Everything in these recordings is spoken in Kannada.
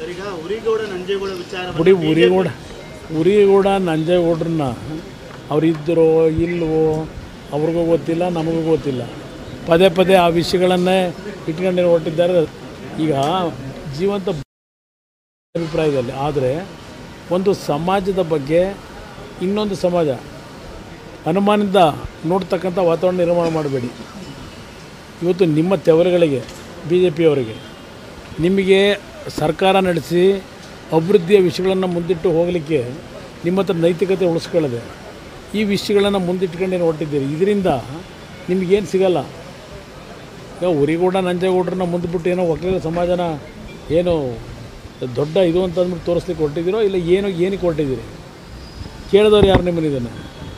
ಸರ್ ಈಗ ಉರಿಗೌಡ ನಂಜೇಗೌಡ ವಿಚಾರ ಬಿಡಿ ಉರಿಗೌಡ ಉರಿಗೌಡ ನಂಜೇಗೌಡ್ರನ್ನ ಅವರಿದ್ದರೋ ಇಲ್ವೋ ಅವ್ರಿಗೂ ಗೊತ್ತಿಲ್ಲ ನಮಗೂ ಗೊತ್ತಿಲ್ಲ ಪದೇ ಪದೇ ಆ ವಿಷಯಗಳನ್ನೇ ಇಟ್ಕೊಂಡು ಹೊರಟಿದ್ದಾರೆ ಈಗ ಜೀವಂತ ಅಭಿಪ್ರಾಯದಲ್ಲಿ ಆದರೆ ಒಂದು ಸಮಾಜದ ಬಗ್ಗೆ ಇನ್ನೊಂದು ಸಮಾಜ ಅನುಮಾನದಿಂದ ನೋಡ್ತಕ್ಕಂಥ ವಾತಾವರಣ ನಿರ್ಮಾಣ ಮಾಡಬೇಡಿ ಇವತ್ತು ನಿಮ್ಮ ತೆವರುಗಳಿಗೆ ಬಿ ಜೆ ಪಿಯವರಿಗೆ ನಿಮಗೆ ಸರ್ಕಾರ ನಡೆಸಿ ಅಭಿವೃದ್ಧಿಯ ವಿಷಯಗಳನ್ನು ಮುಂದಿಟ್ಟು ಹೋಗಲಿಕ್ಕೆ ನಿಮ್ಮ ಹತ್ರ ನೈತಿಕತೆ ಉಳಿಸ್ಕೊಳ್ಳದೆ ಈ ವಿಷಯಗಳನ್ನು ಮುಂದಿಟ್ಕೊಂಡೇನು ಹೊರಟಿದ್ದೀರಿ ಇದರಿಂದ ನಿಮಗೇನು ಸಿಗಲ್ಲ ಈಗ ಉರಿಗೌಡ ನಂಜೇಗೌಡ್ರನ್ನ ಮುಂದ್ಬಿಟ್ಟು ಏನೋ ಒಕ್ಕಲಿಗ ಸಮಾಜನ ಏನು ದೊಡ್ಡ ಇದು ಅಂತ ಅಂದ್ಬಿಟ್ಟು ತೋರಿಸ್ಲಿಕ್ಕೆ ಹೊರಟಿದ್ದೀರೋ ಇಲ್ಲ ಏನು ಏನಕ್ಕೆ ಹೊರಟಿದ್ದೀರಿ ಕೇಳಿದವ್ರು ಯಾರು ನಿಮ್ಮನ್ನು ಇದನ್ನು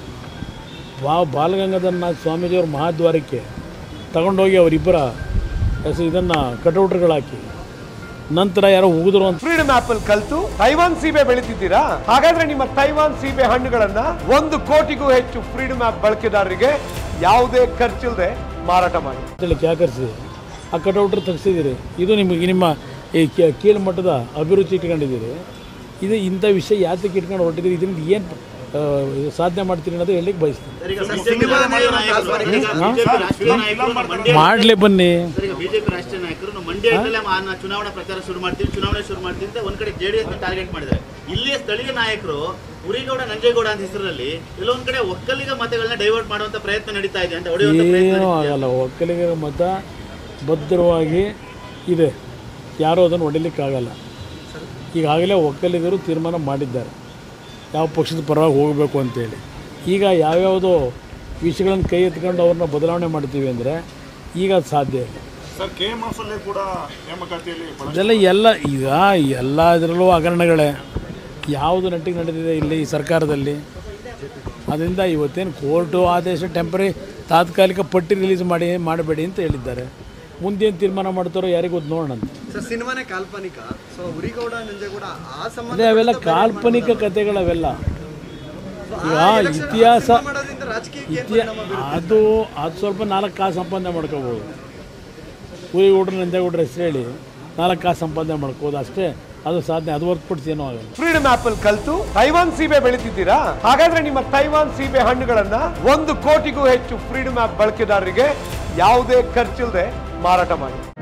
ಬಾ ಬಾಲಗಂಗಾಧರ ನಾಥ ಸ್ವಾಮೀಜಿಯವ್ರ ಮಹಾದ್ವಾರಕ್ಕೆ ತಗೊಂಡೋಗಿ ಅವರಿಬ್ಬರ ಹೆಸರು ಇದನ್ನು ಕಟೌಟ್ರುಗಳು ಹಾಕಿ ನಂತರ ಯಾರೋ ಉಗಿದ್ರು ಅಂತ ಫ್ರೀಡಮ್ ಆಪ್ ಅಲ್ಲಿ ಕಲ್ತು ತೈವಾನ್ ಸೀಬೆ ಬೆಳಿತಿದ್ದೀರಾ ಹಾಗಾದ್ರೆ ನಿಮ್ಮ ತೈವಾನ್ ಸೀಬೆ ಹಣ್ಣುಗಳನ್ನ ಒಂದು ಕೋಟಿಗೂ ಹೆಚ್ಚು ಫ್ರೀಡಮ್ ಆಪ್ ಬಳಕೆದಾರರಿಗೆ ಯಾವುದೇ ಖರ್ಚಿಲ್ಲದೆ ಮಾರಾಟ ಮಾಡಿ ಅಂತೇಳಿ ಕ್ಯಾಕರಿಸಿ ಆ ಕಟೌಟ್ರ್ ತೆಗ್ಸಿದ್ದೀರಿ ಇದು ನಿಮಗೆ ನಿಮ್ಮ ಈ ಕೀ- ಕೀಳು ಮಟ್ಟದ ಅಭಿರುಚಿ ಇಟ್ಕೊಂಡಿದ್ದೀರಿ ಇದು ಇಂಥ ವಿಷಯ ಯಾತಕ್ಕೆ ಇಟ್ಕೊಂಡು ಹೊರಟಿದ್ದೀರಿ ಇದರಿಂದ ಏನು ಸಾಧನೆ ಮಾಡ್ತೀರಿ ಅನ್ನೋದು ಹೇಳಲಿಕ್ಕೆ ಬಯಸ್ತೀನಿ ಸರ್ ಈಗ ಬಿಜೆಪಿ ರಾಷ್ಟ್ರೀಯ ನಾಯಕರು ಈಗ ಬಿಜೆಪಿ ರಾಷ್ಟ್ರೀಯ ನಾಯಕರು ನಮ್ಮ ಮಂಡ್ಯ ಮಾಡಲಿ ಬನ್ನಿ ಸರ್ ಈಗ ಬಿಜೆಪಿ ರಾಷ್ಟ್ರೀಯ ನಾಯಕರು ನಾವು ಮಂಡ್ಯದಲ್ಲೇ ಮಾ- ಚುನಾವಣಾ ಪ್ರಚಾರ ಶುರು ಮಾಡ್ತೀವಿ ಚುನಾವಣೆ ಶುರು ಮಾಡ್ತೀವಿ ಅಂತ ಒಂದ್ ಕಡೆ ಜೆಡಿಎಸ್ ಟಾರ್ಗೆಟ್ ಮಾಡಿದ್ದಾರೆ ಇಲ್ಲಿಯ ಸ್ಥಳೀಯ ನಾಯಕರು ಉರಿಗೌಡ ನಂಜೇಗೌಡ ಅಂತ ಹೆಸರಲ್ಲಿ ಎಲ್ಲೊಂದ್ ಕಡೆ ಒಕ್ಕಲಿಗ ಮತಗಳನ್ನ ಡೈವರ್ಟ್ ಮಾಡುವಂತ ಪ್ರಯತ್ನ ನಡೀತಾ ಇದೆ ಅಂತ ಹೊಡೆಯುವಂತ ಪ್ರಯತ್ನ ಏನೂ ಆಗಲ್ಲ ಒಕ್ಕಲಿಗರ ಮತ ಭದ್ರವಾಗಿ ಇದೆ ಯಾರೂ ಅದನ್ನು ಹೊಡಿಲಿಕ್ಕಾಗಲ್ಲ ಈಗಾಗಲೇ ಒಕ್ಕಲಿಗರು ತೀರ್ಮಾನ ಮಾಡಿದ್ದಾರೆ ಯಾವ ಪಕ್ಷದ ಪರವಾಗಿ ಹೋಗಬೇಕು ಅಂತೇಳಿ ಈಗ ಯಾವ್ಯಾವುದೋ ವಿಷಯಗಳನ್ನು ಕೈ ಎತ್ಕೊಂಡು ಅವ್ರನ್ನ ಬದಲಾವಣೆ ಮಾಡ್ತೀವಿ ಅಂದರೆ ಈಗ ಅದು ಸಾಧ್ಯ ಇಲ್ಲ ಸರ್ ಕೆ ಎಂ ಎಫ್ ಅಲ್ಲೇ ಕೂಡ ನೇಮಕಾತಿಯಲ್ಲಿ ಬಹಳ ಇದೆಲ್ಲ ಎಲ್ಲ ಈಗ ಎಲ್ಲ ಇದರಲ್ಲೂ ಹಗರಣಗಳೇ ಯಾವುದು ನೆಟ್ಟಿಗೆ ನಡೆದಿದೆ ಇಲ್ಲಿ ಈ ಸರ್ಕಾರದಲ್ಲಿ ಅದರಿಂದ ಇವತ್ತೇನು ಕೋರ್ಟು ಆದೇಶ ಟೆಂಪರರಿ ತಾತ್ಕಾಲಿಕ ಪಟ್ಟಿ ರಿಲೀಸ್ ಮಾಡಿ ಮಾಡಬೇಡಿ ಅಂತ ಹೇಳಿದ್ದಾರೆ ಮುಂದೇನು ತೀರ್ಮಾನ ಮಾಡ್ತಾರೋ ಯಾರಿಗೂ ಗೊತ್ತು ನೋಡೋಣ ಅಂತ ಸರ್ ಸಿನಿಮಾನೇ ಕಾಲ್ಪನಿಕ ಸೊ ಉರಿಗೌಡ ನಂಜೇಗೌಡ ಆ ಸಂಬಂಧ ಅದೇ ಅವೆಲ್ಲ ಕಾಲ್ಪನಿಕ ಕಥೆಗಳವೆಲ್ಲ ಈಗ ಇತಿಹಾಸ ಮಾಡೋದ್ರಿಂದ ರಾಜಕೀಯಕ್ಕೆ ಏನ್ ಇತಿಹಾಸ ಅದು ಅದು ಸ್ವಲ್ಪ ನಾಲ್ಕು ಕಾಸು ಸಂಪಾದನೆ ಮಾಡ್ಕೋಬೋದು ಊರಿಗೌಡ್ರು ನಂದೇಗೌಡ್ರ ಹೆಸರು ಹೇಳಿ ನಾಲ್ಕು ಕಾಸು ಸಂಪಾದನೆ ಮಾಡ್ಕೋಬೋದು ಅಷ್ಟೇ ಅದು ಸಾಧನೆ ಅದು ಹೊರತುಪಡಿಸಿ ಏನೂ ಆಗಲ್ಲ ಫ್ರೀಡಮ್ ಆಪ್ ಅಲ್ಲಿ ಕಲ್ತು ತೈವಾನ್ ಸೀಬೆ ಬೆಳಿತಿದ್ದೀರಾ ಹಾಗಾದ್ರೆ ನಿಮ್ಮ ತೈವಾನ್ ಸೀಬೆ ಹಣ್ಣುಗಳನ್ನ ಒಂದು ಕೋಟಿಗೂ ಹೆಚ್ಚು ಫ್ರೀಡಮ್ ಆಪ್ ಬಳಕೆದಾರರಿಗೆ ಯಾವುದೇ ಖರ್ಚಿಲ್ಲದೆ ಮಾರಾಟ ಮಾಡಿ